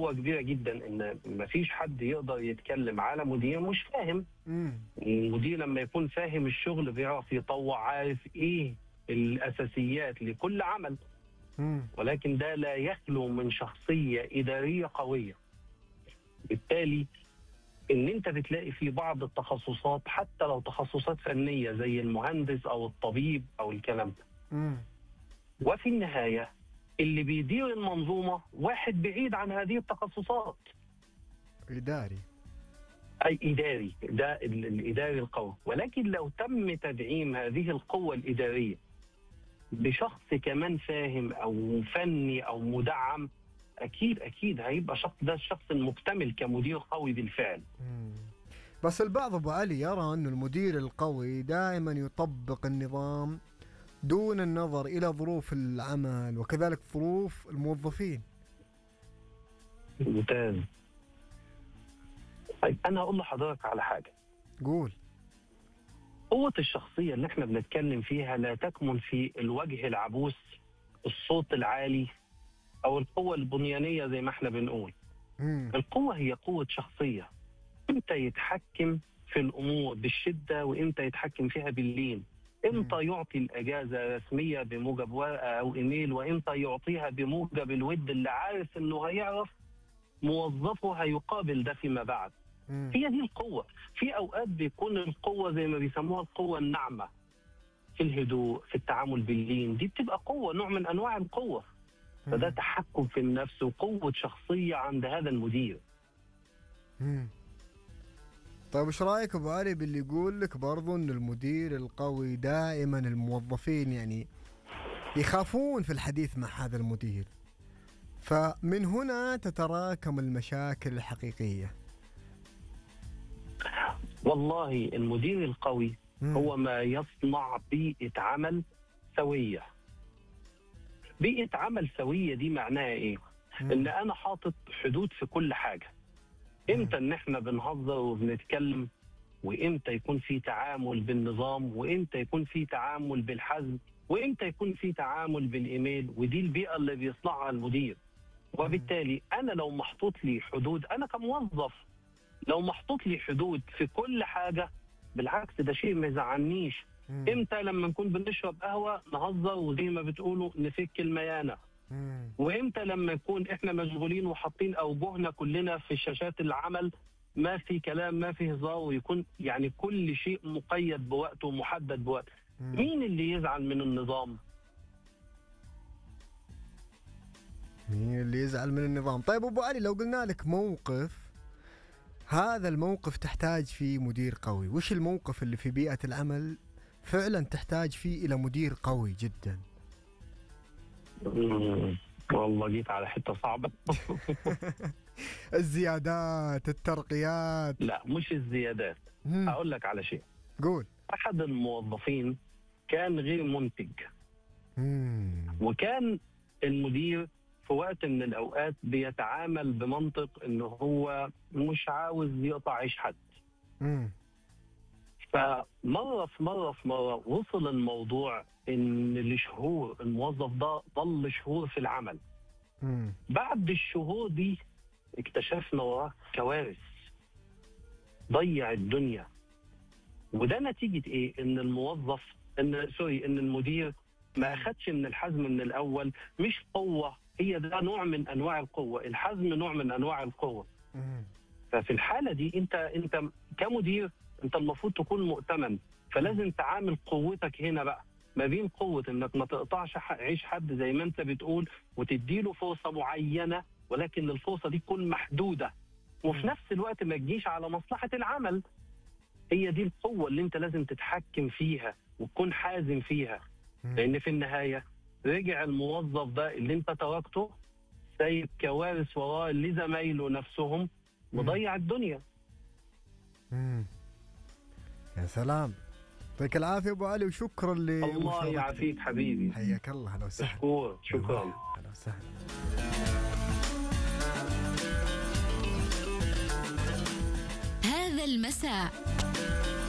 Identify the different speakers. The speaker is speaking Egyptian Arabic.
Speaker 1: قوه كبيره جدا ان مفيش حد يقدر يتكلم على مدير مش فاهم
Speaker 2: مم.
Speaker 1: المدير لما يكون فاهم الشغل بيعرف يطوع عارف ايه الاساسيات لكل عمل
Speaker 2: مم.
Speaker 1: ولكن ده لا يخلو من شخصيه اداريه قويه بالتالي ان انت بتلاقي في بعض التخصصات حتى لو تخصصات فنيه زي المهندس او الطبيب او الكلام ده
Speaker 2: مم.
Speaker 1: وفي النهايه اللي بيدير المنظومه واحد بعيد عن هذه التخصصات
Speaker 2: إداري
Speaker 1: اي اداري ده ال- الاداري القوي ولكن لو تم تدعيم هذه القوه الاداريه بشخص كمان فاهم او فني او مدعم اكيد اكيد هيبقى شخص ده الشخص المكتمل كمدير قوي بالفعل
Speaker 2: مم. بس البعض ابو علي يرى أن المدير القوي دائما يطبق النظام دون النظر الى ظروف العمل وكذلك ظروف الموظفين
Speaker 1: ممتاز طيب انا هقول لحضرتك على حاجه
Speaker 2: قول
Speaker 1: قوة الشخصية اللي احنا بنتكلم فيها لا تكمن في الوجه العبوس الصوت العالي أو القوة البنيانية زي ما احنا بنقول
Speaker 2: مم.
Speaker 1: القوة هي قوة شخصية امتى يتحكم في الأمور بالشدة وامتى يتحكم فيها باللين امتى يعطي الأجازة رسمية بموجب ورقة أو إيميل وامتى يعطيها بموجب الود اللي عارف إنه هيعرف موظفه هيقابل ده فيما بعد
Speaker 2: مم.
Speaker 1: هي دي القوة في أوقات بيكون القوة زي ما بيسموها القوة الناعمة في الهدوء في التعامل باللين دي بتبقى قوة نوع من أنواع القوة فده
Speaker 2: مم.
Speaker 1: تحكم في النفس وقوة شخصية عند هذا المدير
Speaker 2: مم. طيب ايش رايك ابو علي باللي يقول لك برضو ان المدير القوي دائما الموظفين يعني يخافون في الحديث مع هذا المدير فمن هنا تتراكم المشاكل الحقيقيه
Speaker 1: والله المدير القوي
Speaker 2: مم.
Speaker 1: هو ما يصنع بيئة عمل سوية بيئة عمل سوية دي معناها ايه؟
Speaker 2: مم.
Speaker 1: ان انا حاطط حدود في كل حاجة امتى ان احنا بنهزر وبنتكلم وامتى يكون في تعامل بالنظام وامتى يكون في تعامل بالحزم وامتى يكون في تعامل بالايميل ودي البيئة اللي بيصنعها المدير وبالتالي انا لو محطوط لي حدود انا كموظف لو محطوط لي حدود في كل حاجة بالعكس ده شيء ما يزعلنيش
Speaker 2: مم.
Speaker 1: امتى لما نكون بنشرب قهوة نهزر وزي ما بتقولوا نفك الميانة
Speaker 2: مم.
Speaker 1: وامتى لما يكون احنا مشغولين وحاطين اوجهنا كلنا في شاشات العمل ما في كلام ما في هزار ويكون يعني كل شيء مقيد بوقت ومحدد بوقت
Speaker 2: مم.
Speaker 1: مين اللي يزعل من النظام
Speaker 2: مين اللي يزعل من النظام طيب ابو علي لو قلنا لك موقف هذا الموقف تحتاج فيه مدير قوي وش الموقف اللي في بيئة العمل فعلا تحتاج فيه إلى مدير قوي جدا
Speaker 1: مم. والله جيت على حتة صعبة
Speaker 2: الزيادات الترقيات
Speaker 1: لا مش الزيادات
Speaker 2: مم.
Speaker 1: هقول لك على شيء
Speaker 2: قول
Speaker 1: احد الموظفين كان غير منتج
Speaker 2: مم.
Speaker 1: وكان المدير في وقت من الاوقات بيتعامل بمنطق انه هو مش عاوز يقطع عيش حد
Speaker 2: مم.
Speaker 1: فمره في مره في مره وصل الموضوع ان لشهور الموظف ده ضل شهور في العمل
Speaker 2: مم.
Speaker 1: بعد الشهور دي اكتشفنا وراه كوارث ضيع الدنيا وده نتيجة ايه ان الموظف ان سوري ان المدير ما اخدش من الحزم من الاول مش قوة هي ده نوع من انواع القوة الحزم نوع من انواع القوة
Speaker 2: مم.
Speaker 1: ففي الحالة دي انت انت كمدير انت المفروض تكون مؤتمن فلازم تعامل قوتك هنا بقى ما بين قوة انك ما تقطعش ح- عيش حد زي ما انت بتقول وتديله فرصة معينة ولكن الفرصة دي تكون محدودة وفي نفس الوقت ما تجيش على مصلحة العمل هي دي القوة اللي انت لازم تتحكم فيها وتكون حازم فيها
Speaker 2: مم.
Speaker 1: لان في النهاية رجع الموظف ده اللي انت تركته سايب كوارث وراه لزمايله نفسهم مضيع الدنيا
Speaker 2: مم. يا سلام يعطيك العافية ابو علي وشكرا ل
Speaker 1: الله يعافيك حبيبي
Speaker 2: حياك الله اهلا وسهلا
Speaker 1: مشكور شكرا
Speaker 2: اهلا وسهلا
Speaker 3: هذا المساء